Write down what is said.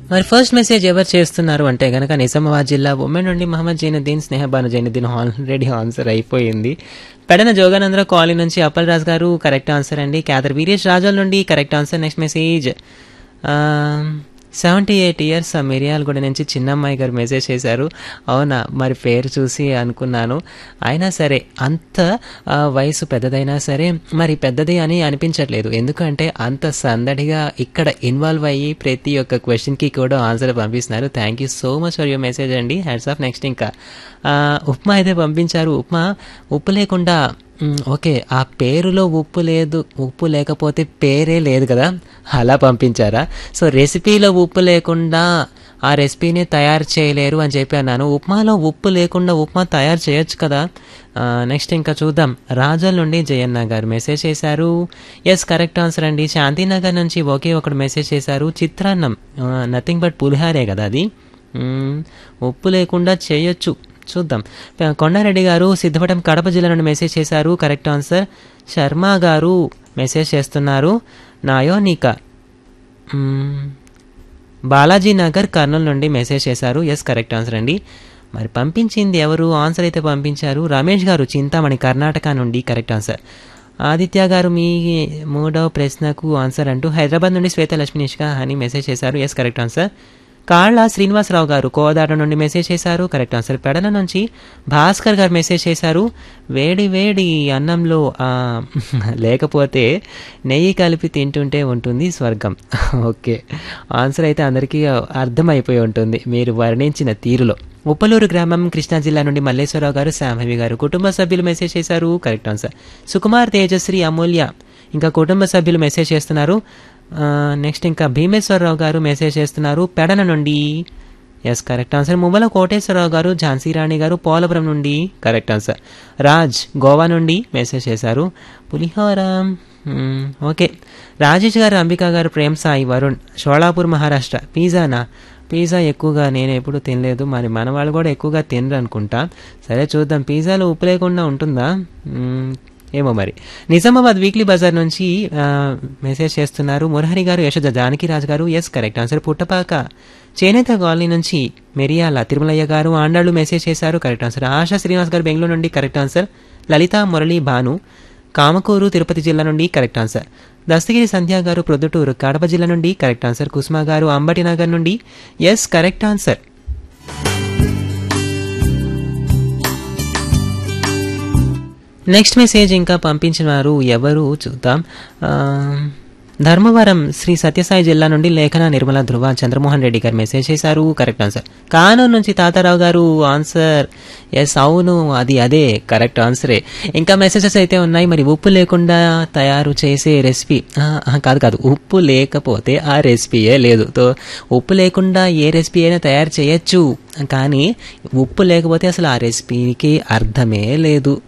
మరి first message ఎవరు చేస్తున్నారు అంటే గనక నిజామాబాద్ జిల్లా ఉమెన్ నుండి మహమ్మద్ జైనుద్దీన్ స్నేహబాను జైనుద్దీన్ ఆల్రెడీ ఆన్సర్ అయిపోయింది పెడన జోగానంద్ర కాలనీ నుంచి అప్పల్ రాజ్ గారు కరెక్ట్ ఆన్సర్ అండి క్యాదర్ వీరేష్ రాజోల్ నుండి correct answer next message seventy eight years Miryalaguda నుంచి చిన్నమ్మాయి గారు మెసేజ్ చేశారు అవునా మరి పేరు చూసి అనుకున్నాను అయినా సరే అంత ఆ, వయసు పెద్దదైనా సరే మరి పెద్దది అని అనిపించట్లేదు ఎందుకంటే అంత సందడిగా ఇక్కడ ఇన్వాల్వ్ అయ్యి ప్రతి ఒక్క క్వశ్చన్కి కూడా ఆన్సర్ పంపిస్తున్నారు thank you so much for your message అండి హ్యాడ్స్ ఆఫ్ నెక్స్ట్ ఇంకా ఆ, ఉప్మా అయితే పంపించారు ఉప్మా ఉప్పు లేకుండా మ్, ఓకే ఆ పేరులో ఉప్పు లేదు ఉప్పు లేకపోతే పేరే లేదు కదా అలా పంపించారా సో రెసిపీలో ఉప్పు లేకుండా ఆ రెసిపీని తయారు చేయలేరు అని చెప్పి అన్నాను ఉప్మాలో ఉప్పు లేకుండా ఉప్మా తయారు చేయొచ్చు కదా నెక్స్ట్ ఇంకా చూద్దాం రాజల్ నుండి జయన్న గారు మెసేజ్ చేశారు ఎస్ కరెక్ట్ ఆన్సర్ అండి శాంతినగర్ నుంచి ఒకే ఒకడు మెసేజ్ చేశారు చిత్రాన్నం నథింగ్ బట్ పులిహారే కదా అది మ్, ఉప్పు లేకుండా చేయొచ్చు చూద్దాం ప- కొండారెడ్డి గారు సిద్ధపటం కడప జిల్లా నుండి మెసేజ్ చేశారు కరెక్ట్ ఆన్సర్ శర్మ గారు మెసేజ్ చేస్తున్నారు నాయోనిక మ్మ్. బాలాజీ నగర్ కర్నూలు నుండి మెసేజ్ చేశారు ఎస్ కరెక్ట్ ఆన్సర్ అండి మరి పంపించింది ఎవరు ఆన్సర్ అయితే పంపించారు రమేష్ గారు చింతామణి కర్ణాటక నుండి కరెక్ట్ ఆన్సర్ ఆదిత్య గారు మీ మూడవ ప్రశ్నకు ఆన్సర్ అంటూ హైదరాబాద్ నుండి శ్వేత లక్ష్మీనిష్క అని మెసేజ్ చేశారు ఎస్ కరెక్ట్ ఆన్సర్ కాళ్ళ శ్రీనివాసరావు గారు కోదాడ నుండి మెసేజ్ చేశారు కరెక్ట్ ఆన్సర్ పెడల నుంచి భాస్కర్ గారు మెసేజ్ చేశారు వేడి వేడి అన్నంలో ఆ, లేకపోతే నెయ్యి కలిపి తింటుంటే ఉంటుంది స్వర్గం ఓకే ఆన్సర్ అయితే అందరికీ అర్థమైపోయి ఉంటుంది మీరు వర్ణించిన తీరులో ఉప్పలూరు గ్రామం కృష్ణా జిల్లా నుండి మల్లేశ్వరరావు గారు శాంభవి గారు కుటుంబ సభ్యులు మెసేజ్ చేశారు కరెక్ట్ ఆన్సర్ సుకుమార్ తేజశ్రీ అమూల్య ఇంకా కుటుంబ సభ్యులు మెసేజ్ చేస్తున్నారు ఆ, నెక్స్ట్ ఇంకా భీమేశ్వరరావు గారు మెసేజ్ చేస్తున్నారు పెడన నుండి ఎస్ కరెక్ట్ ఆన్సర్ మువ్వల కోటేశ్వరరావు గారు ఝాన్సీ రాణి గారు పోలవరం నుండి కరెక్ట్ ఆన్సర్ రాజ్ గోవా నుండి మెసేజ్ చేశారు పులిహోర మ్మ్, ఓకే రాజేష్ గారు అంబికా గారు ప్రేమ్ సాయి వరుణ్ షోళాపూర్ మహారాష్ట్ర పిజ్జానా పిజ్జా ఎక్కువగా నేను ఎప్పుడు తినలేదు మరి మన వాళ్ళు కూడా ఎక్కువగా తినరు అనుకుంటా సరే చూద్దాం పిజ్జాలో ఉప్పు లేకుండా ఉంటుందా మ్మ్, ఏమో మరి నిజామాబాద్ వీక్లీ బజార్ నుంచి ఆ, మెసేజ్ చేస్తున్నారు మురహరి గారు యశోద జానకిరాజు గారు ఎస్ కరెక్ట్ ఆన్సర్ పుట్టపాక చేనేత కాలనీ నుంచి మెరియాల తిరుమలయ్య గారు ఆండాళ్ళు మెసేజ్ చేశారు కరెక్ట్ ఆన్సర్ ఆశా శ్రీనివాస్ గారు బెంగళూరు నుండి కరెక్ట్ ఆన్సర్ లలిత మురళి భాను కామకూరు తిరుపతి జిల్లా నుండి కరెక్ట్ ఆన్సర్ దస్తగిరి సంధ్య గారు ప్రొద్దుటూరు కడప జిల్లా నుండి కరెక్ట్ ఆన్సర్ కుసుమ గారు అంబటి నగర్ నుండి yes correct answer next message ఇంకా పంపించిన వారు ఎవరు చూద్దాం ఆ, ధర్మవరం శ్రీ సత్యసాయి జిల్లా నుండి లేఖన నిర్మల ధృవ చంద్రమోహన్ రెడ్డి గారు మెసేజ్ చేశారు కరెక్ట్ ఆన్సర్ కానూరు నుంచి తాతారావు గారు ఆన్సర్ ఎస్ అవును అది అదే కరెక్ట్ ఆన్సరే ఇంకా మెసేజెస్ అయితే ఉన్నాయి మరి ఉప్పు లేకుండా తయారు చేసే రెసిపీ కాదు కాదు ఉప్పు లేకపోతే ఆ రెసిపీయే లేదు తో ఉప్పు లేకుండా ఏ రెసిపీ అయినా తయారు చేయొచ్చు కానీ ఉప్పు లేకపోతే అసలు ఆ రెసిపీకి అర్థమే లేదు